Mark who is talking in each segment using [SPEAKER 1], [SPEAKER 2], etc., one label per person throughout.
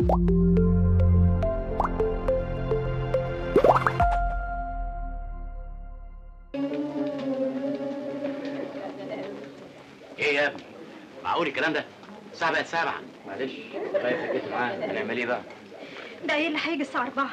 [SPEAKER 1] ايه يا ابني معقول الكلام ده الساعه بقت سبعة معلش خايف حكيت معاه هنعمل ايه بقى
[SPEAKER 2] ده ايه اللي هيجي الساعة 4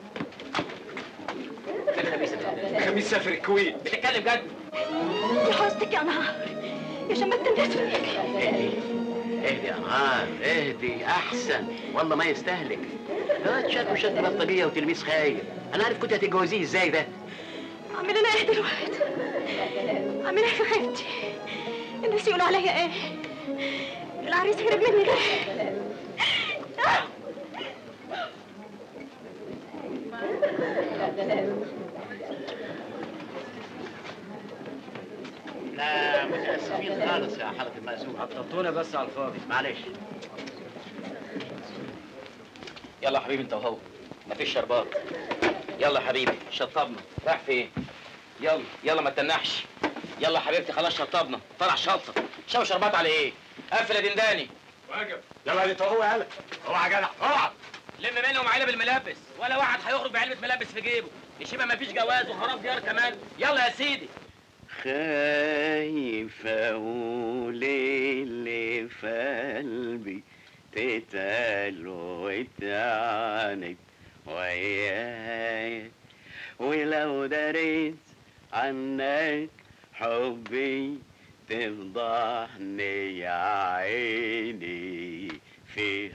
[SPEAKER 1] خميس سافر الكويت بتتكلم جد
[SPEAKER 2] دي حوزتك يا نهار يا شمت الناس فيك
[SPEAKER 1] اهدي اهدي يا نهار اهدي احسن والله ما يستهلك ده شكله شد بطاريه وتلميذ خايب انا عارف كنت هتتجوزيه ازاي ده
[SPEAKER 2] اعمل انا ايه دلوقتي اعمل ايه في خيبتي الناس يقولوا عليا ايه العريس هرب مني ليه
[SPEAKER 1] لا متاسفين خالص يا حضره المأسور
[SPEAKER 3] عطلتونا بس على الفاضي
[SPEAKER 1] معلش
[SPEAKER 3] يلا يا حبيبي انت وهو مفيش شربات يلا يا حبيبي شطبنا رايح فين يلا يلا ما تنحش يلا يا حبيبتي خلاص شطبنا طلع شطه شاو شربات على ايه قفل يا دنداني
[SPEAKER 1] واجب يلا دي هو يلا اوعى يا جدع اوعى
[SPEAKER 3] لم منهم علب الملابس ولا واحد هيخرج بعلبه ملابس في جيبه يشيبها مفيش جواز وخراب ديار كمان يلا يا سيدي
[SPEAKER 1] خايف اقول اللي في قلبي تتقال وتعاند وياك ولو دريت عنك حبي تفضحني يا عيني في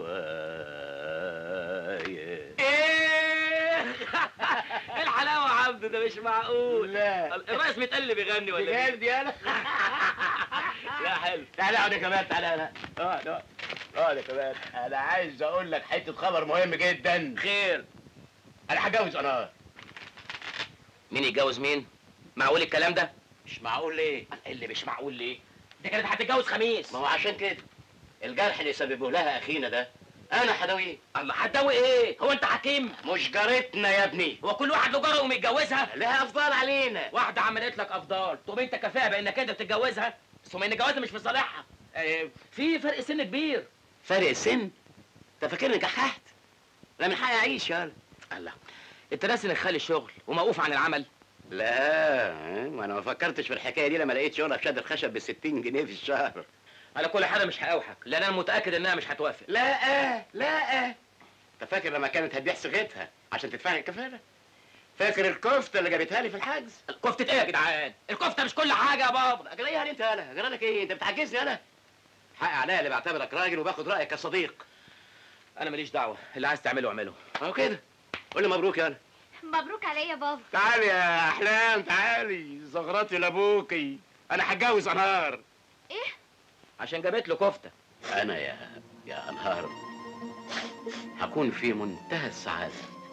[SPEAKER 1] هوايا
[SPEAKER 3] ايه الحلاوه يا عبد ده مش معقول
[SPEAKER 1] لا
[SPEAKER 3] الرئيس متقل بيغني ولا ايه
[SPEAKER 1] بجد انا
[SPEAKER 3] لا حلو
[SPEAKER 1] تعالى اقعد يا كمان تعالى اقعد اقعد اقعد اقعد يا كمان انا عايز اقول لك حته خبر مهم جدا
[SPEAKER 3] خير
[SPEAKER 1] انا هتجوز انا
[SPEAKER 3] مين يتجوز مين معقول الكلام ده
[SPEAKER 1] مش معقول ليه
[SPEAKER 3] اللي مش معقول ليه دي كانت هتتجوز خميس
[SPEAKER 1] ما هو عشان كده الجرح اللي سببه لها اخينا ده انا هداويه
[SPEAKER 3] الله هتدوي ايه هو انت حكيم
[SPEAKER 1] مش جارتنا يا ابني
[SPEAKER 3] هو كل واحد له جاره ومتجوزها
[SPEAKER 1] لها افضل علينا
[SPEAKER 3] واحده عملت لك افضال تقوم انت كفاءه بانك انت بتتجوزها ثم ان جوازها مش في صالحها آه، في فرق سن كبير
[SPEAKER 1] فرق السن انت فاكرني كحكحت لا من حقي اعيش يالا
[SPEAKER 3] الله انت ناسي انك خالي الشغل وموقوف عن العمل
[SPEAKER 1] لا ما انا ما فكرتش في الحكايه دي لما لقيت شغله في شد الخشب ب 60 جنيه في الشهر
[SPEAKER 3] على كل حاجه مش هقاوحك لان انا متاكد انها مش هتوافق
[SPEAKER 1] لا لا انت فاكر لما كانت هتبيع صيغتها عشان تدفع لي الكفاله فاكر الكفته اللي جابتها لي في الحجز
[SPEAKER 3] كفته ايه يا جدعان الكفته مش كل حاجه يا بابا
[SPEAKER 1] اجريها انت يالا جرالك ايه انت بتحجزني انا حق عليا اللي بعتبرك راجل وباخد رايك كصديق
[SPEAKER 3] انا ماليش دعوه اللي عايز تعمله اعمله
[SPEAKER 1] اهو كده قول لي مبروك يالا
[SPEAKER 2] مبروك عليا يا بابا
[SPEAKER 1] تعالي يا احلام تعالي زغرتي لابوكي انا هتجوز انهار
[SPEAKER 2] ايه
[SPEAKER 3] عشان جابت له كفته
[SPEAKER 1] انا يا يا انهار هكون في منتهى السعاده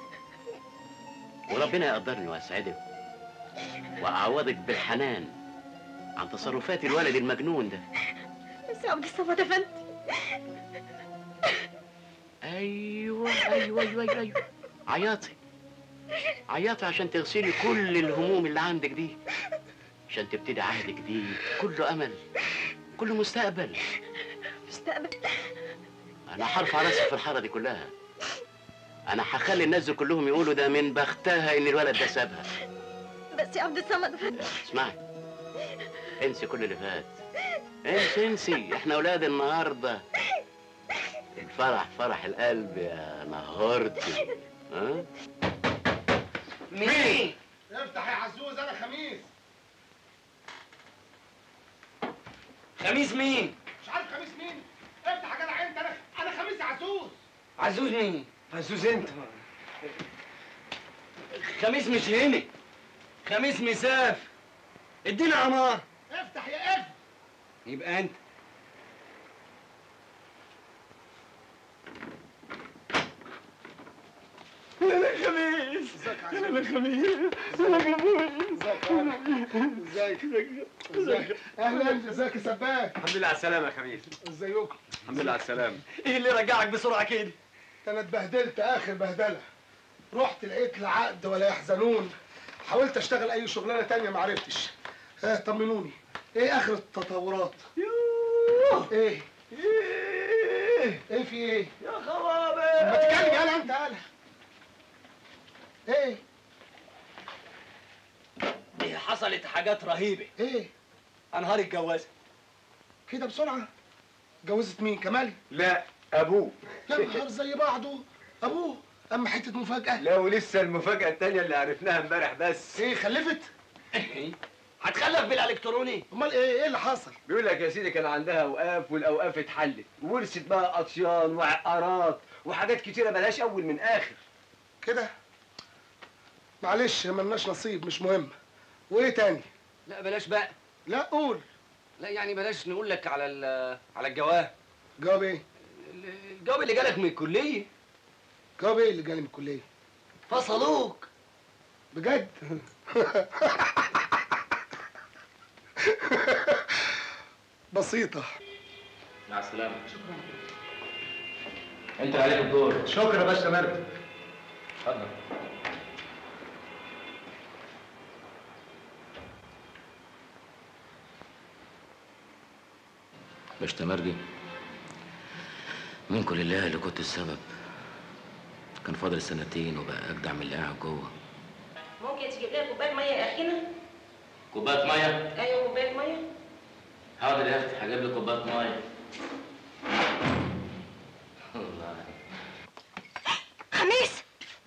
[SPEAKER 1] وربنا يقدرني ويسعدك واعوضك بالحنان عن تصرفات الولد المجنون ده
[SPEAKER 2] بس يا عبد الصمد افندي
[SPEAKER 1] ايوه ايوه ايوه ايوه, أيوة. عياطي عياطي عشان تغسلي كل الهموم اللي عندك دي عشان تبتدي عهد جديد كله امل كله مستقبل
[SPEAKER 2] مستقبل
[SPEAKER 1] انا هرفع راسي في الحاره دي كلها انا هخلي الناس دول كلهم يقولوا ده من بختها ان الولد ده سابها
[SPEAKER 2] بس يا عبد الصمد افندي
[SPEAKER 1] اسمعي انسي كل اللي فات انسي انسي احنا اولاد النهارده الفرح فرح القلب يا نهارتي ها
[SPEAKER 3] مين
[SPEAKER 4] افتح يا عزوز انا خميس
[SPEAKER 3] خميس مين
[SPEAKER 4] مش عارف خميس مين افتح يا جدع انت انا انا خميس يا عزوز
[SPEAKER 3] عزوز مين
[SPEAKER 4] عزوز انت
[SPEAKER 3] خميس مش هنا خميس مساف ادينا عمار
[SPEAKER 4] افتح يا اف
[SPEAKER 3] يبقى انت
[SPEAKER 4] خميس انا خميس انا خميس ازيك ازيك اهلا ازيك يا سباك
[SPEAKER 3] الحمد لله على السلامه يا خميس
[SPEAKER 4] ازيكم
[SPEAKER 3] الحمد لله على السلامه ايه اللي رجعك بسرعه كده
[SPEAKER 4] انا اتبهدلت اخر بهدله رحت لقيت لا عقد ولا يحزنون حاولت اشتغل اي شغلانه تانية ما عرفتش ها طمنوني ايه اخر التطورات
[SPEAKER 3] يوه
[SPEAKER 4] ايه
[SPEAKER 3] ايه
[SPEAKER 4] ايه في ايه
[SPEAKER 3] يا خبر
[SPEAKER 4] ما تتكلم يالا انت يالا ايه
[SPEAKER 5] دي حصلت حاجات رهيبة
[SPEAKER 4] ايه
[SPEAKER 5] أنهار اتجوزت
[SPEAKER 4] كده بسرعه جوزت مين كمال
[SPEAKER 6] لا ابوه
[SPEAKER 4] يا نهار زي بعضه ابوه اما حته مفاجاه
[SPEAKER 6] لا ولسه المفاجأة التانية اللي عرفناها امبارح بس
[SPEAKER 4] ايه خلفت
[SPEAKER 5] هتخلف بالإلكتروني
[SPEAKER 4] امال ايه ايه اللي حصل
[SPEAKER 6] بيقول لك يا سيدي كان عندها اوقاف والاوقاف اتحلت ورثت بقى اطيان وعقارات وحاجات كتيرة ملهاش اول من اخر
[SPEAKER 4] كده معلش ملناش نصيب مش مهم وايه تاني
[SPEAKER 5] لا بلاش بقى
[SPEAKER 4] لا قول
[SPEAKER 5] لا يعني بلاش نقول لك على على الجواب
[SPEAKER 4] جواب ايه
[SPEAKER 5] الجواب اللي جالك من الكلية
[SPEAKER 4] جواب ايه اللي جالي من الكليه
[SPEAKER 5] فصلوك
[SPEAKER 4] بجد بسيطة
[SPEAKER 3] مع السلامة شكرا انت اللي عليك الدور
[SPEAKER 4] شكرا يا باشا مرد
[SPEAKER 3] اتفضل باش تمرجي منكم لله اللي كنت السبب كان فاضل سنتين وبقى اجدع من اللي قاعد جوه
[SPEAKER 2] ممكن تجيب لنا كوبايه ميه يا اخينا
[SPEAKER 3] كوبايه ميه
[SPEAKER 2] ايوه كوبايه ميه
[SPEAKER 3] حاضر يا اختي هجيب لك كوبايه ميه والله
[SPEAKER 2] خميس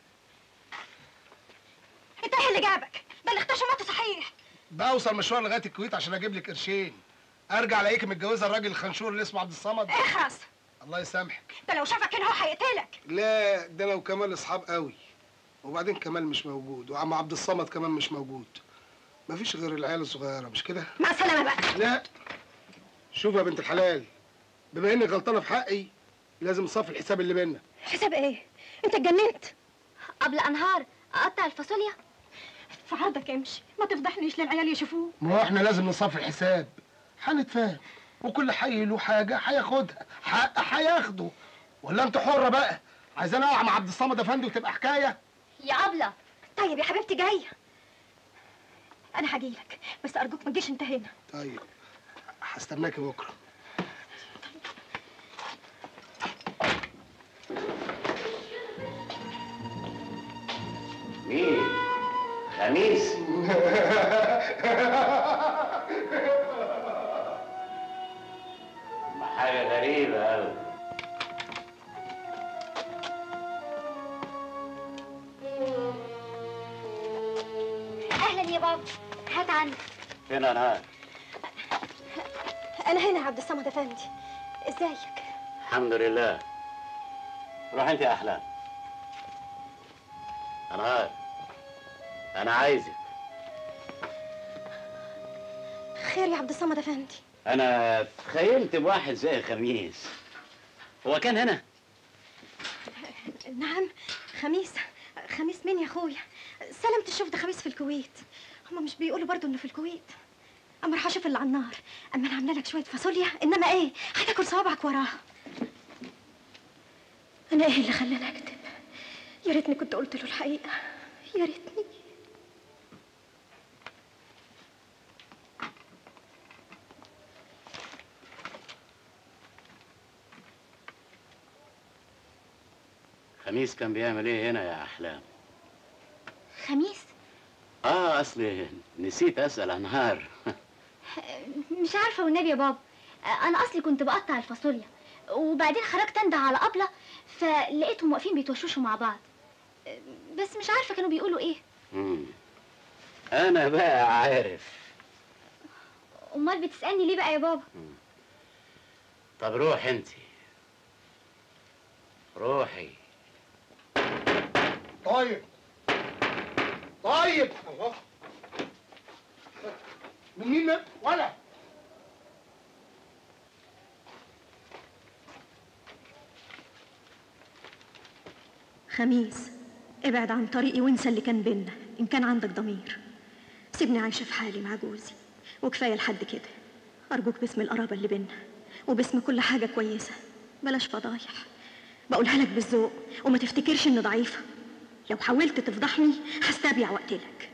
[SPEAKER 2] انت ايه اللي جابك ده اللي اختشى مات صحيح
[SPEAKER 4] بوصل مشوار لغاية الكويت عشان اجيب لك قرشين ارجع الاقيك متجوزة الراجل الخنشور اللي اسمه عبد الصمد
[SPEAKER 2] اخرس
[SPEAKER 4] الله يسامحك
[SPEAKER 2] ده لو شافك هنا هو هيقتلك
[SPEAKER 4] لا ده انا وكمال اصحاب قوي وبعدين كمال مش موجود وعم عبد الصمد كمان مش موجود مفيش غير العيال الصغيرة مش كده؟
[SPEAKER 2] مع السلامه بقى
[SPEAKER 4] لا شوف يا بنت الحلال بما انك غلطانة في حقي لازم نصفي الحساب اللي بينا
[SPEAKER 2] حساب ايه انت اتجننت
[SPEAKER 7] قبل انهار اقطع الفاصوليا
[SPEAKER 2] في عرضك امشي ما تفضحنيش للعيال يشوفوه
[SPEAKER 4] ما هو احنا لازم نصفي الحساب هنتفاهم وكل حي له حاجة هياخدها حق هياخده ولا انت حرة بقى عايزاني اقع مع عبد الصمد افندي وتبقى حكاية
[SPEAKER 7] يا ابله
[SPEAKER 2] طيب يا حبيبتي جايه انا هجيلك بس ارجوك ما تجيش انت هنا
[SPEAKER 4] طيب هستناكي بكرة
[SPEAKER 1] مين؟ خميس ما حاجة غريبة أوي
[SPEAKER 7] اهلا يا بابا هات عندك
[SPEAKER 1] فين أنهار؟
[SPEAKER 2] انا هنا يا عبد الصمد افندي ازيك
[SPEAKER 1] الحمد لله روح أنت يا أحلام أنهار أنا عايزك
[SPEAKER 2] خير يا عبد الصمد افندي
[SPEAKER 1] أنا تخيلت بواحد زي خميس هو كان هنا؟
[SPEAKER 2] نعم خميس خميس مين يا اخويا سلمت الشوف ده خميس في الكويت هما مش بيقولوا برضو انه في الكويت اما راح اشوف اللي على النار اما انا عامله لك شويه فاصوليا انما ايه هتاكل صوابعك وراها انا ايه اللي خلاني اكتب يا ريتني كنت قلت له الحقيقه يا ريتني
[SPEAKER 1] خميس كان بيعمل إيه هنا يا أحلام؟
[SPEAKER 7] خميس
[SPEAKER 1] آه أصلي نسيت أسأل أنهار
[SPEAKER 7] مش عارفه والنبي يا بابا انا اصلي كنت بقطع الفاصوليا وبعدين خرجت انده على ابله فلقيتهم واقفين بيتوشوشوا مع بعض بس مش عارفه كانوا بيقولوا ايه
[SPEAKER 1] مم. أنا بقى عارف
[SPEAKER 7] امال بتسالني ليه بقى يا بابا
[SPEAKER 1] طب روح انت روحي
[SPEAKER 4] طيب طيب الله من مين ده؟ ولا
[SPEAKER 2] خميس ابعد عن طريقي وانسى اللي كان بينا ان كان عندك ضمير سيبني عايشه في حالي مع جوزي وكفايه لحد كده ارجوك باسم القرابه اللي بينا وباسم كل حاجه كويسه بلاش فضايح بقولها لك بالذوق وما تفتكرش اني ضعيفه لو حاولت تفضحني هستبيع واقتلك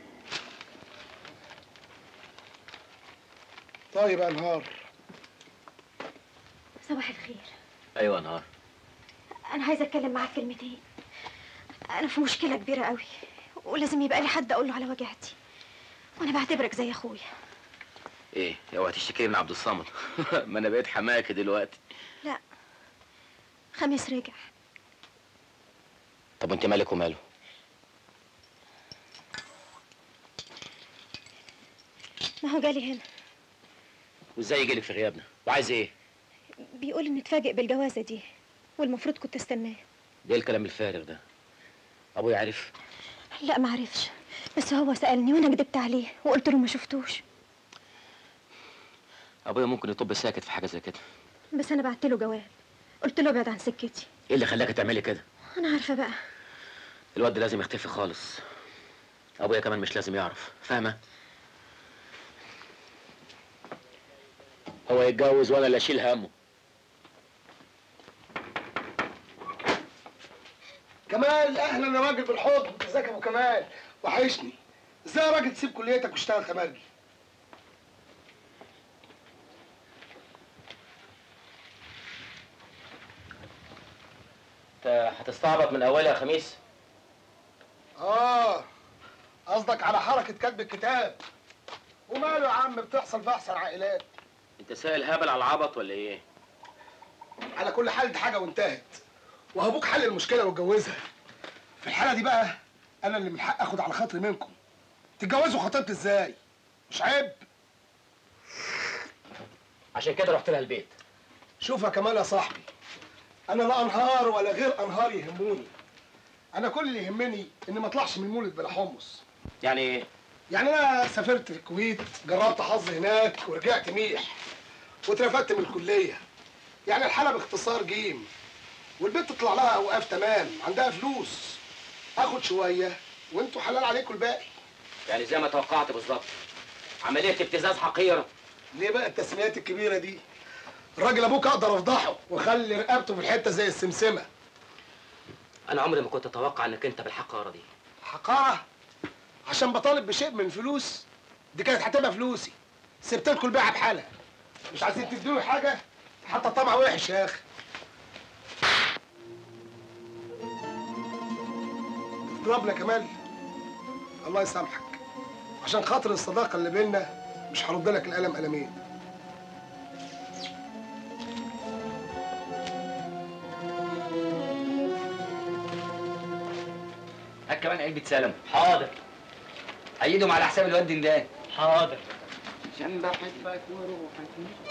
[SPEAKER 4] طيب يا انهار
[SPEAKER 2] صباح الخير
[SPEAKER 3] ايوه نهار
[SPEAKER 2] انا عايزه اتكلم معاك كلمتين انا في مشكله كبيره قوي ولازم يبقى لي حد اقول له على وجعتي وانا بعتبرك زي اخويا
[SPEAKER 3] ايه اوعى تشتكي من عبد الصمد ما انا بقيت حماكي دلوقتي
[SPEAKER 2] لا خميس رجع
[SPEAKER 3] طب وانت مالك وماله
[SPEAKER 2] ما هو جالي هنا
[SPEAKER 3] وازاي يجيلك في غيابنا وعايز ايه
[SPEAKER 2] بيقول ان اتفاجئ بالجوازه دي والمفروض كنت استناه
[SPEAKER 3] ده إيه الكلام الفارغ ده ابويا عارف
[SPEAKER 2] لا ما عرفش بس هو سالني وانا كدبت عليه وقلت له ما شفتوش
[SPEAKER 3] ابويا ممكن يطب ساكت في حاجه زي كده
[SPEAKER 2] بس انا بعت له جواب قلت له ابعد عن سكتي
[SPEAKER 3] ايه اللي خلاك تعملي كده
[SPEAKER 2] انا عارفه بقى
[SPEAKER 3] الواد ده لازم يختفي خالص ابويا كمان مش لازم يعرف فاهمه هو يتجوز وانا اللي اشيل همه
[SPEAKER 4] كمال اهلا يا راجل بالحضن ازيك يا ابو كمال وحشني ازاي يا راجل تسيب كليتك وتشتغل خمرجي
[SPEAKER 3] انت هتستعبط من اولها يا خميس
[SPEAKER 4] اه قصدك على حركه كتب الكتاب وماله يا عم بتحصل في احسن عائلات
[SPEAKER 3] انت سائل هبل على العبط ولا ايه
[SPEAKER 4] على كل حال دي حاجه وانتهت وابوك حل المشكله واتجوزها في الحاله دي بقى انا اللي من حق اخد على خاطري منكم تتجوزوا خطيبتي ازاي مش عيب
[SPEAKER 3] عشان كده رحت لها البيت
[SPEAKER 4] شوف يا كمال يا صاحبي انا لا انهار ولا غير انهار يهموني انا كل اللي يهمني اني ما اطلعش من المولد بلا حمص
[SPEAKER 3] يعني ايه
[SPEAKER 4] يعني انا سافرت الكويت جربت حظي هناك ورجعت ميح واترفدت من الكليه يعني الحاله باختصار جيم والبنت تطلع لها اوقاف تمام عندها فلوس اخد شويه وانتوا حلال عليكم الباقي
[SPEAKER 3] يعني زي ما توقعت بالظبط عمليه ابتزاز حقيره
[SPEAKER 4] ليه بقى التسميات الكبيره دي الراجل ابوك اقدر افضحه واخلي رقبته في الحته زي السمسمه
[SPEAKER 3] انا عمري ما كنت اتوقع انك انت بالحقاره دي
[SPEAKER 4] حقاره عشان بطالب بشيء من الفلوس دي كانت هتبقى فلوسي سبت لكم البيعه بحالها مش عايزين تدوني حاجه حتى الطمع وحش يا اخي تضربنا يا كمال الله يسامحك عشان خاطر الصداقه اللي بينا مش هرد لك القلم قلمين
[SPEAKER 3] هات كمان علبه سلم
[SPEAKER 5] حاضر ايدهم على حساب الواد دندان
[SPEAKER 3] حاضر
[SPEAKER 5] عشان بحبك وروحك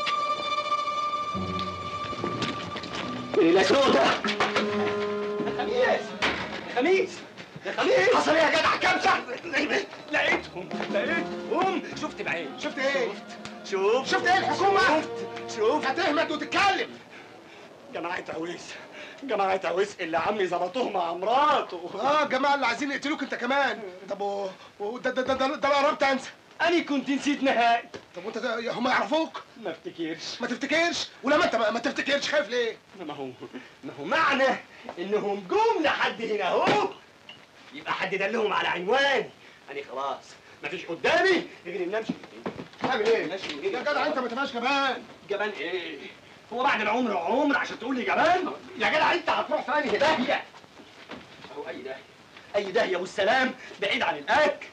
[SPEAKER 3] ليله سودا
[SPEAKER 5] خميس خميس يا خميس حصل ايه يا جدع كام شهر لقيتهم لقيتهم شفت بعيني
[SPEAKER 4] شفت ايه؟
[SPEAKER 5] شوف
[SPEAKER 4] شفت ايه الحكومه؟
[SPEAKER 5] شفت شوف
[SPEAKER 4] هتهمت وتتكلم
[SPEAKER 5] جماعة عويس جماعة عويس اللي عمي ظبطوه مع مراته
[SPEAKER 4] اه الجماعه اللي عايزين يقتلوك انت كمان طب و... و... ده ده ده ده, ده انا قربت انسى
[SPEAKER 5] أنا كنت نسيت نهائي
[SPEAKER 4] طب وانت ده- هم يعرفوك
[SPEAKER 5] ما افتكرش
[SPEAKER 4] ما تفتكرش ولما انت ما, ما تفتكرش خايف ليه
[SPEAKER 5] ما هو ما هو معنى إنهم جم لحد هنا أهو يبقى حد دلهم على عنواني أنا خلاص مفيش قدامي غير إن أمشي
[SPEAKER 4] تعمل ايه
[SPEAKER 5] ماشي
[SPEAKER 4] يا جدع انت ما تبقاش كمان
[SPEAKER 5] جبان إيه؟ هو بعد العمر عمر عشان تقول لي جبان؟ يا جدع أنت هتروح في أنهي داهية؟ أهو أي داهية أي داهية والسلام بعيد عن الأكل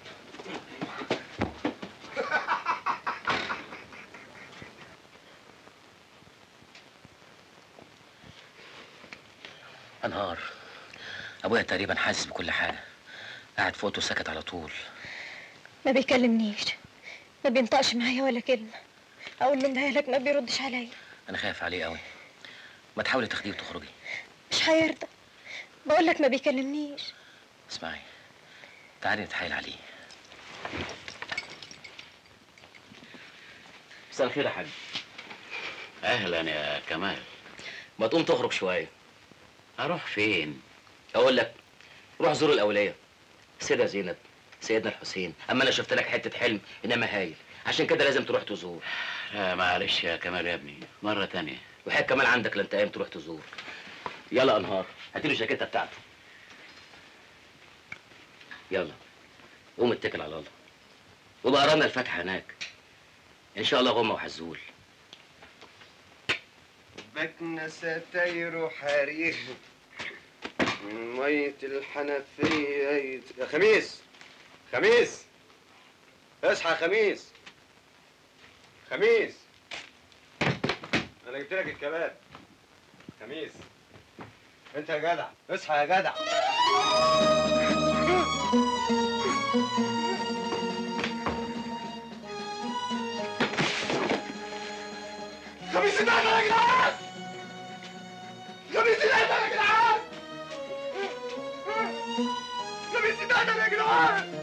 [SPEAKER 3] انهار ابويا تقريبا حاسس بكل حاجه قاعد في اوضته ساكت على طول
[SPEAKER 2] ما بيكلمنيش ما بينطقش معايا ولا كلمه اقول له مالك ما بيردش عليا
[SPEAKER 3] انا خايف عليه قوي ما تحاولي تاخديه وتخرجي
[SPEAKER 2] مش هيرضى بقول لك ما بيكلمنيش
[SPEAKER 3] اسمعي تعالي نتحايل عليه مساء الخير يا حاج
[SPEAKER 1] اهلا يا كمال
[SPEAKER 3] ما تقوم تخرج شويه
[SPEAKER 1] اروح فين
[SPEAKER 3] اقول لك روح زور الاوليه سيدة زينب سيدنا الحسين اما انا شفت لك حته حلم انما هايل عشان كده لازم تروح تزور
[SPEAKER 1] لا معلش يا كمال يا ابني مره تانية
[SPEAKER 3] وحاجة كمان عندك لا انت قايم تروح تزور يلا انهار هاتي له الجاكيته بتاعته يلا قوم اتكل على الله وبقى قرانا الفاتحه هناك ان شاء الله غمه وحزول
[SPEAKER 6] بكنا ستاير حرير من مية الحنفية يت... يا خميس خميس اصحى يا خميس خميس انا جبت لك الكباب خميس انت يا جدع اصحى يا جدع
[SPEAKER 4] خميس النعمة يا جدعان خميس النعمة يا جدعان خميس النعمة يا جدعان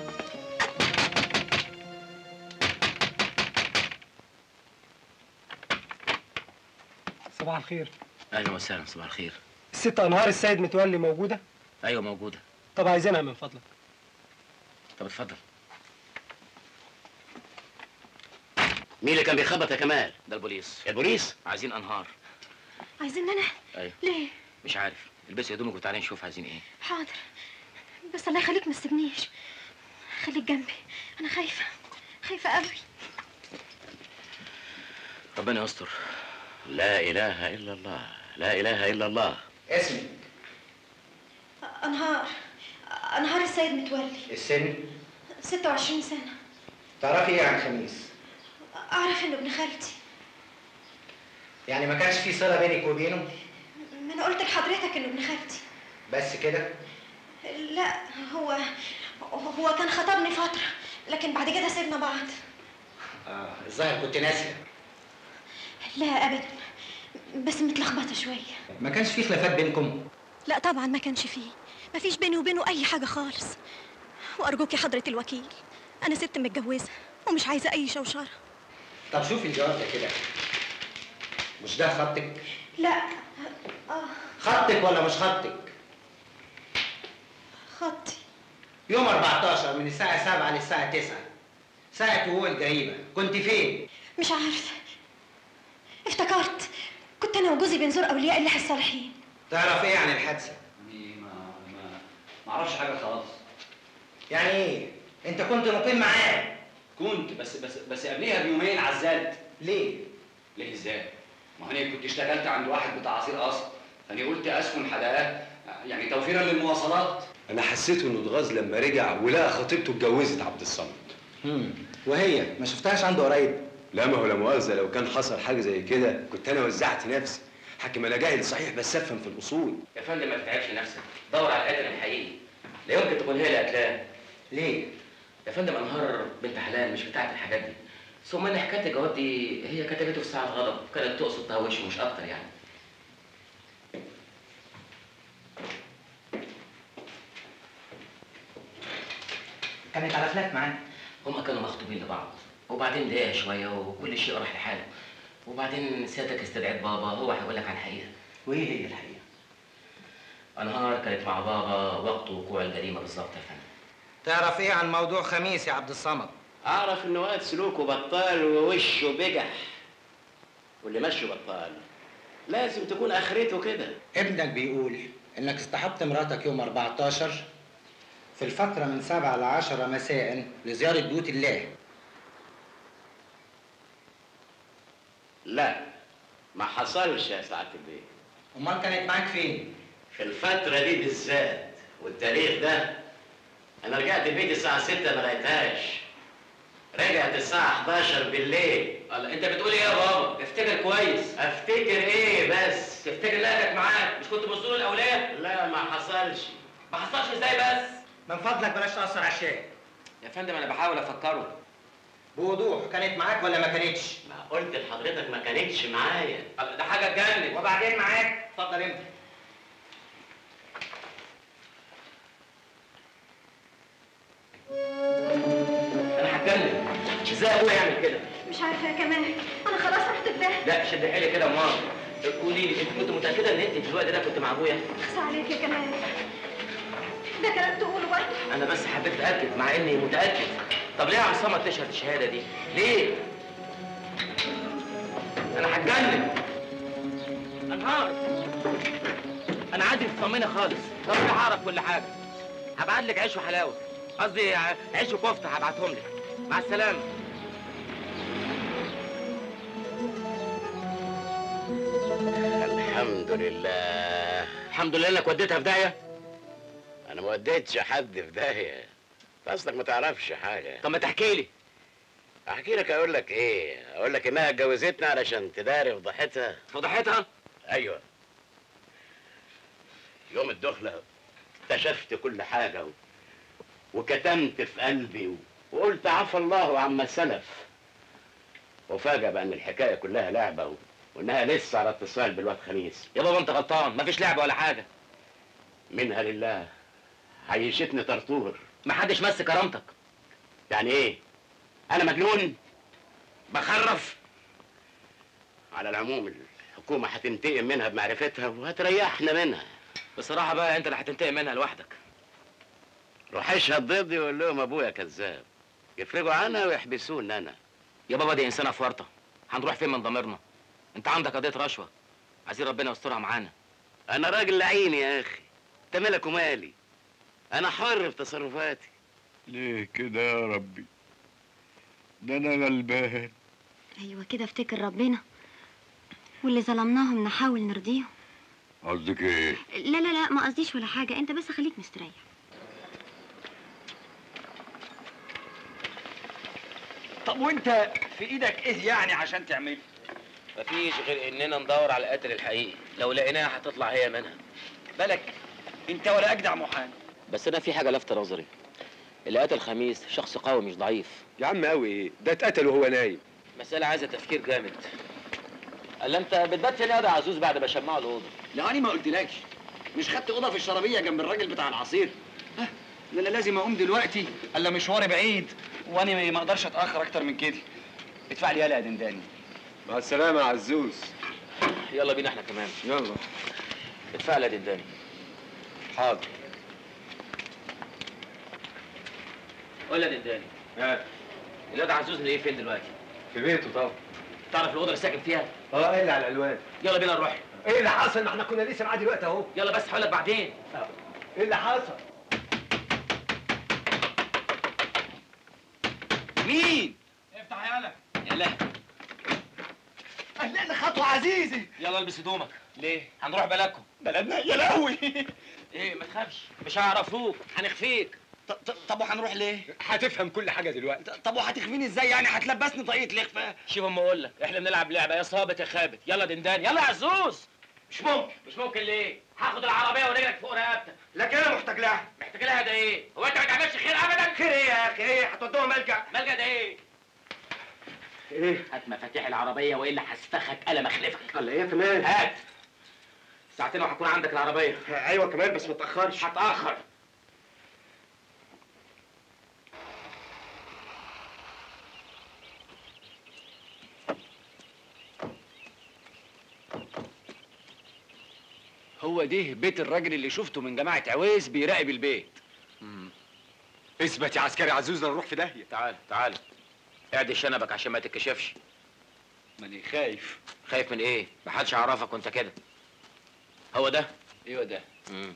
[SPEAKER 8] صباح الخير
[SPEAKER 3] اهلا وسهلا صباح الخير
[SPEAKER 8] الست انهار السيد متولي موجوده
[SPEAKER 3] ايوه موجوده
[SPEAKER 8] طب عايزينها من فضلك
[SPEAKER 3] طب اتفضل
[SPEAKER 1] مين اللي كان بيخبط يا كمال
[SPEAKER 3] ده البوليس
[SPEAKER 1] البوليس
[SPEAKER 3] عايزين انهار
[SPEAKER 2] عايزين انا
[SPEAKER 3] ايوه
[SPEAKER 2] ليه
[SPEAKER 3] مش عارف البسي هدومك وتعالي نشوف عايزين ايه
[SPEAKER 2] حاضر بس الله يخليك ما تسيبنيش خليك جنبي انا خايفه خايفه قوي
[SPEAKER 3] ربنا يستر
[SPEAKER 1] لا اله الا الله لا اله الا الله
[SPEAKER 9] اسمك
[SPEAKER 2] انهار انهار السيد متولي
[SPEAKER 9] السن
[SPEAKER 2] 26 سنه
[SPEAKER 9] تعرفي ايه عن خميس
[SPEAKER 2] اعرف انه ابن خالتي
[SPEAKER 9] يعني ما كانش في صله بينك وبينه
[SPEAKER 2] ما انا قلت لحضرتك انه ابن خالتي
[SPEAKER 9] بس كده
[SPEAKER 2] لا هو هو كان خطبني فتره لكن بعد كده سيبنا بعض
[SPEAKER 9] اه الظاهر كنت ناسيه
[SPEAKER 2] لا ابدا بس متلخبطه شويه
[SPEAKER 9] ما كانش في خلافات بينكم
[SPEAKER 2] لا طبعا ما كانش فيه ما فيش بيني وبينه اي حاجه خالص وارجوك يا حضره الوكيل انا ست متجوزه ومش عايزه اي شوشره
[SPEAKER 9] طب شوفي الجواب ده كده مش ده خطك
[SPEAKER 2] لا اه
[SPEAKER 9] خطك ولا مش خطك
[SPEAKER 2] خطي
[SPEAKER 9] يوم 14 من الساعة 7 للساعة 9 ساعة وهو الجريمة كنت فين؟
[SPEAKER 2] مش عارفه افتكرت كنت انا وجوزي بنزور اولياء الله الصالحين
[SPEAKER 9] تعرف ايه عن الحادثة؟
[SPEAKER 5] ما ما ما اعرفش حاجه خالص
[SPEAKER 9] يعني ايه؟ انت كنت مقيم معاه
[SPEAKER 5] كنت بس بس بس قبليها بيومين عزلت
[SPEAKER 9] ليه؟
[SPEAKER 5] ليه ازاي؟ ما انا كنت اشتغلت عند واحد بتاع عصير قصب فانا قلت اسكن حدائق يعني توفيرا للمواصلات
[SPEAKER 6] انا حسيت انه اتغاظ لما رجع ولقى خطيبته اتجوزت عبد الصمد
[SPEAKER 9] مم. وهي ما شفتهاش عنده قريب
[SPEAKER 6] لا ما هو لا مؤاخذه لو كان حصل حاجه زي كده كنت انا وزعت نفسي حكم انا جاهل صحيح بس افهم في الاصول
[SPEAKER 3] يا فندم ما تتعبش نفسك دور على القاتل الحقيقي لا يمكن تكون هي اللي قتلاه
[SPEAKER 9] ليه؟
[SPEAKER 3] يا فندم انهار بنت حلال مش بتاعت الحاجات دي ثم ان حكايه الجواب دي هي كتبته في ساعه غضب كانت تقصد تهوشه مش اكتر يعني
[SPEAKER 9] كانت على خلاف معاه
[SPEAKER 3] هما كانوا مخطوبين لبعض وبعدين ضايق شويه وكل شيء راح لحاله وبعدين سيادتك استدعيت بابا هو هيقول لك على الحقيقه
[SPEAKER 9] وايه هي الحقيقة؟
[SPEAKER 3] انهار كانت مع بابا وقت وقوع الجريمه بالظبط يا فندم
[SPEAKER 9] تعرف ايه عن موضوع خميس يا عبد الصمد؟
[SPEAKER 1] اعرف انه واد سلوكه بطال ووشه بجح واللي مشيه بطال لازم تكون اخرته كده
[SPEAKER 9] ابنك بيقول انك اصطحبت مراتك يوم 14 في الفترة من 7 ل 10 مساء لزيارة بيوت الله
[SPEAKER 1] لا ما حصلش يا سعاده البيت
[SPEAKER 9] امال كانت معاك فين؟
[SPEAKER 1] في الفترة دي بالذات والتاريخ ده أنا رجعت البيت الساعة 6 ما لقيتهاش رجعت الساعة 11 بالليل
[SPEAKER 3] الله انت بتقول ايه يا بابا افتكر كويس
[SPEAKER 1] أفتكر إيه بس؟
[SPEAKER 3] تفتكر لقيتك معاك مش كنت مسؤول الاولاد
[SPEAKER 1] لا ما حصلش
[SPEAKER 3] ما حصلش ازاي بس
[SPEAKER 9] من فضلك بلاش تأثر على الشيء
[SPEAKER 3] يا فندم انا بحاول افكره
[SPEAKER 9] بوضوح كانت معاك ولا ما كانتش؟
[SPEAKER 1] ما قلت لحضرتك ما كانتش معايا
[SPEAKER 3] الله، ده حاجه تجنن
[SPEAKER 9] وبعدين معاك؟ اتفضل انت
[SPEAKER 3] انا هتجنن ازاي ابويا يعمل كده
[SPEAKER 2] مش عارفه يا كمال انا خلاص رحت في ده
[SPEAKER 3] لا شد حيلي كده يا ماما قولي لي انت كنت متاكده ان انت في الوقت ده كنت مع ابويا
[SPEAKER 2] اخصى عليك يا كمال ده كلام تقوله برضه
[SPEAKER 3] انا بس حبيت اتاكد مع اني متاكد طب ليه يا عم صمد تشهد الشهاده دي ليه انا هتجنن انهار انا عادي تطمني خالص ضروري هعرف كل حاجه هبعت لك عيش وحلاوه قصدي ع- عيش وكفته هبعتهم لك مع السلامه
[SPEAKER 1] الحمد لله الحمد لله انك وديتها في داهيه انا ما وديتش حد في داهيه اصلك ما تعرفش حاجه
[SPEAKER 3] طب ما تحكي لي
[SPEAKER 1] احكي لك اقول لك ايه اقول لك انها اتجوزتنا علشان تداري فضحتها
[SPEAKER 3] فضحتها
[SPEAKER 1] ايوه يوم الدخله اكتشفت كل حاجه و... وكتمت في قلبي و... وقلت عفى الله عما سلف وفاجأ بأن الحكاية كلها لعبة و... وإنها لسه على اتصال بالواد خميس
[SPEAKER 3] يا بابا انت غلطان مفيش لعبه ولا حاجه
[SPEAKER 1] منها لله عيشتني طرطور
[SPEAKER 3] محدش مس كرامتك
[SPEAKER 1] يعني ايه انا مجنون بخرف على العموم الحكومة هتنتقم منها بمعرفتها وهتريحنا منها
[SPEAKER 3] بصراحه بقى انت اللي هتنتقم منها لوحدك
[SPEAKER 1] روح اشهد ضدي وقول لهم ابويا كذاب يفرجوا عنها ويحبسوني انا
[SPEAKER 3] يا بابا دي انسانه في ورطه هنروح فين من ضميرنا انت عندك قضيه رشوه عايزين ربنا يسترها معانا
[SPEAKER 1] انا راجل لعين يا اخي انت مالك ومالي انا حر في تصرفاتي
[SPEAKER 10] ليه كده يا ربي ده انا غلبان
[SPEAKER 11] ايوه كده افتكر ربنا واللي ظلمناهم نحاول نرضيهم
[SPEAKER 10] قصدك ايه
[SPEAKER 11] لا لا لا ما قصديش ولا حاجه انت بس خليك مستريح
[SPEAKER 5] طب وانت في ايدك ايه يعني عشان تعمله
[SPEAKER 3] مفيش غير اننا ندور على القاتل الحقيقي لو لقيناها هتطلع هي منها
[SPEAKER 5] بالك انت ولا اجدع محامي
[SPEAKER 3] بس انا في حاجه لافته نظري اللي قتل خميس شخص قوي مش ضعيف
[SPEAKER 6] يا عم قوي ايه ده اتقتل وهو نايم
[SPEAKER 3] مسألة عايزة تفكير جامد قال انت بتبات فين يا عزوز بعد ما شمعوا الأوضة
[SPEAKER 5] لا انا ما قلتلكش مش خدت اوضه في الشرابيه جنب الراجل بتاع العصير ها ده انا لازم اقوم دلوقتي الا مشواري بعيد وانا ما اقدرش اتاخر اكتر من كده ادفع لي يالا يا دنداني
[SPEAKER 6] مع السلامه يا عزوز
[SPEAKER 3] يلا بينا احنا كمان
[SPEAKER 6] يلا
[SPEAKER 3] ادفع لي يا دنداني
[SPEAKER 6] حاضر
[SPEAKER 3] قول لي يا دنداني
[SPEAKER 6] ها
[SPEAKER 3] الواد عزوز ايه فين دلوقتي؟
[SPEAKER 6] في بيته طبعا
[SPEAKER 3] تعرف الأوضة اللي ساكن فيها؟
[SPEAKER 6] اه ايه اللي على الالوان
[SPEAKER 3] يلا بينا نروح
[SPEAKER 6] ايه اللي حصل ما احنا كنا لسه معاه دلوقتي اهو
[SPEAKER 3] يلا بس هقول لك بعدين
[SPEAKER 6] ايه اللي حصل
[SPEAKER 5] مين افتح يالا
[SPEAKER 3] يلا
[SPEAKER 5] اهلا خطوه عزيزي
[SPEAKER 3] يلا البس هدومك ليه؟ هنروح بلدكم
[SPEAKER 5] بلدنا يا لهوي
[SPEAKER 3] ايه ما تخافش مش هيعرفوك هنخفيك
[SPEAKER 5] ط- ط- طب وهنروح ليه
[SPEAKER 6] هتفهم كل حاجه دلوقتي
[SPEAKER 5] ط- طب وهتخفيني ازاي يعني هتلبسني طاقية الاخفاء
[SPEAKER 3] شوف اما اقول لك احنا بنلعب لعبه يا صابت يا خابت يلا دندان يلا يا عزوز مش ممكن مش ممكن ليه؟ هاخد العربيه ورجلك فوق رقبتك
[SPEAKER 5] لكن انا محتاج لها
[SPEAKER 3] محتاج لها ده ايه؟ هو انت ما تعملش خير ابدا؟
[SPEAKER 5] خير ايه يا اخي ايه هتودوها ملجأ
[SPEAKER 3] ملجأ ده ايه؟
[SPEAKER 6] ايه
[SPEAKER 3] هات مفاتيح العربيه والا هسفخك قلم اخلفك
[SPEAKER 6] الله ايه كمان
[SPEAKER 3] هات ساعتين وهكون عندك العربيه
[SPEAKER 6] ايوه كمان بس ما تاخرش
[SPEAKER 3] هتاخر
[SPEAKER 5] هو ده بيت الراجل اللي شفته من جماعة عويس بيراقب البيت
[SPEAKER 6] اثبت يا عسكري عزوز نروح في داهيه
[SPEAKER 3] تعال تعال اعدي شنبك عشان ما تتكشفش
[SPEAKER 5] ماني خايف
[SPEAKER 3] خايف من ايه؟ محدش يعرفك وانت كده هو ده؟
[SPEAKER 5] ايوه ده
[SPEAKER 3] مم.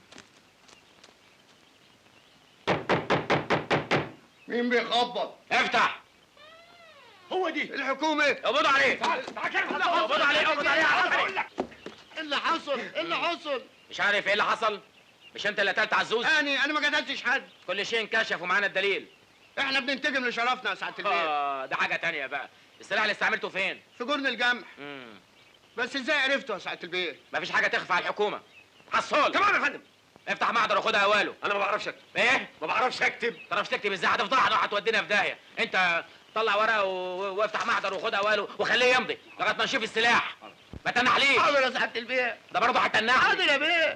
[SPEAKER 4] مين بيخبط؟
[SPEAKER 3] افتح
[SPEAKER 5] هو دي
[SPEAKER 4] الحكومة
[SPEAKER 3] اقبضوا عليه اقبضوا عليه اقبضوا عليه
[SPEAKER 4] ايه اللي حصل؟ ايه اللي حصل؟
[SPEAKER 3] مش عارف ايه اللي حصل؟ مش انت اللي قتلت عزوز؟
[SPEAKER 4] أنا أنا ما قتلتش حد
[SPEAKER 3] كل شيء انكشف ومعانا الدليل
[SPEAKER 4] احنا بننتقم لشرفنا يا سعادة البيت
[SPEAKER 3] اه ده حاجه تانية بقى السلاح اللي استعملته فين؟
[SPEAKER 4] في جرن الجمح
[SPEAKER 3] مم.
[SPEAKER 4] بس ازاي عرفته يا سعادة البيت؟
[SPEAKER 3] مفيش حاجه تخفى على الحكومه حصول
[SPEAKER 6] تمام يا فندم
[SPEAKER 3] افتح محضر وخدها اوله
[SPEAKER 6] انا ما بعرفش اكتب
[SPEAKER 3] ايه؟
[SPEAKER 6] ما بعرفش اكتب
[SPEAKER 3] ما تعرفش تكتب ازاي هتفضحنا وهتودينا في داهيه انت طلع ورقه و- وافتح محضر وخدها اوله وخليه يمضي لغايه ما نشوف السلاح ما تنحليش
[SPEAKER 4] حاضر يا سعادة البيت
[SPEAKER 3] ده برضه هتنحلي
[SPEAKER 4] حاضر يا بيه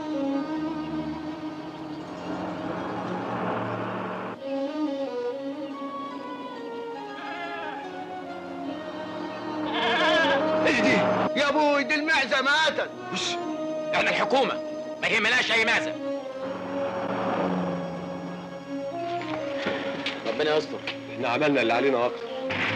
[SPEAKER 6] ايه دي
[SPEAKER 4] يا ابوي دي المعزة ماتت
[SPEAKER 6] وش
[SPEAKER 3] احنا الحكومه ما يهمناش اي مازق ربنا يستر
[SPEAKER 6] احنا عملنا اللي علينا اكتر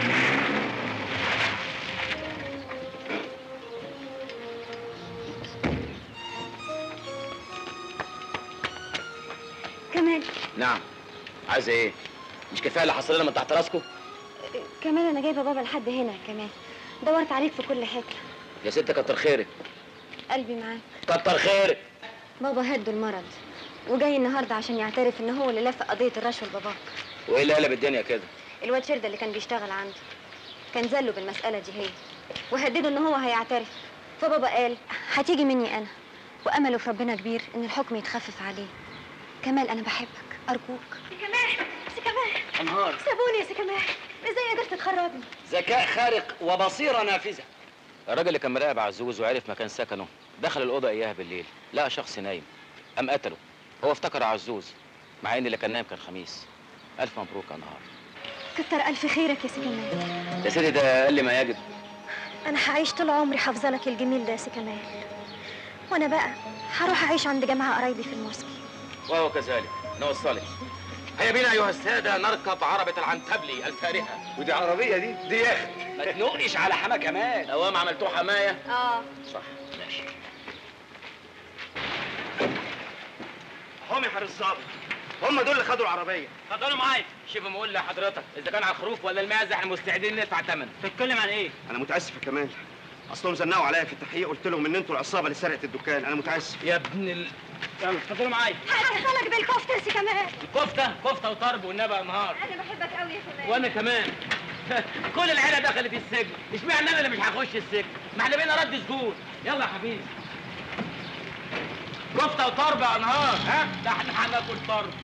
[SPEAKER 11] كمان
[SPEAKER 3] نعم عايزه ايه مش كفايه اللي حصل لنا من تحت راسكم
[SPEAKER 11] كمان انا جايبه بابا لحد هنا كمان دورت عليك في كل حته
[SPEAKER 3] يا ست كتر خيرك
[SPEAKER 11] قلبي معاك
[SPEAKER 3] كتر خيرك
[SPEAKER 11] بابا هدوا المرض وجاي النهارده عشان يعترف ان هو اللي لف قضيه الرشوه لباباك
[SPEAKER 3] وايه اللي قلب الدنيا كده
[SPEAKER 11] الواد شرده اللي كان بيشتغل عنده كان زله بالمساله دي هي وهدده ان هو هيعترف فبابا قال هتيجي مني انا وامله في ربنا كبير ان الحكم يتخفف عليه كمال انا بحبك ارجوك
[SPEAKER 2] كمال سي كمال
[SPEAKER 5] انهار
[SPEAKER 2] سابوني يا سي كمال ازاي قدرت تخرجني
[SPEAKER 5] ذكاء خارق وبصيره نافذه
[SPEAKER 3] الراجل اللي كان مراقب عزوز وعرف مكان سكنه دخل الاوضه اياها بالليل لقى شخص نايم قام قتله هو افتكر عزوز مع ان اللي كان نايم كان خميس الف مبروك يا نهار
[SPEAKER 2] كتر الف خيرك يا سي كمال
[SPEAKER 3] يا سيدي ده اقل ما يجب
[SPEAKER 2] انا هعيش طول عمري حافظه لك الجميل ده يا سي كمال وانا بقى هروح اعيش عند جماعه قرايبي في الموسكي
[SPEAKER 3] وهو كذلك نوصلك هيا بينا ايها الساده نركب عربه العنتبلي الفارهه
[SPEAKER 6] ودي عربيه دي دي يخت
[SPEAKER 5] ما تنقش على حما كمال
[SPEAKER 3] اوام عملتوه حمايه
[SPEAKER 11] اه
[SPEAKER 3] صح ماشي
[SPEAKER 5] هم يا حارس الظابط هم دول اللي خدوا العربيه
[SPEAKER 3] اتفضلوا معايا شوف بقول لحضرتك اذا كان على الخروف ولا المعزه احنا مستعدين ندفع ثمن
[SPEAKER 5] تتكلم عن ايه
[SPEAKER 12] انا متاسف يا كمال اصلهم زنقوا عليا في التحقيق قلت لهم ان انتوا العصابه اللي سرقت الدكان انا متاسف
[SPEAKER 3] يا ابن ال... يلا اتفضلوا معايا
[SPEAKER 2] هدخلك بالكفته يا سي كمال
[SPEAKER 3] كفته كفته وطرب والنبي يا نهار
[SPEAKER 2] انا بحبك قوي يا كمال
[SPEAKER 3] وانا كمان كل العيله دخلت السجن اشمعنى انا اللي مش هخش السجن ما احنا بقينا رد سجون يلا يا حبيبي كفته وطرب يا نهار ها ده احنا هناكل طرب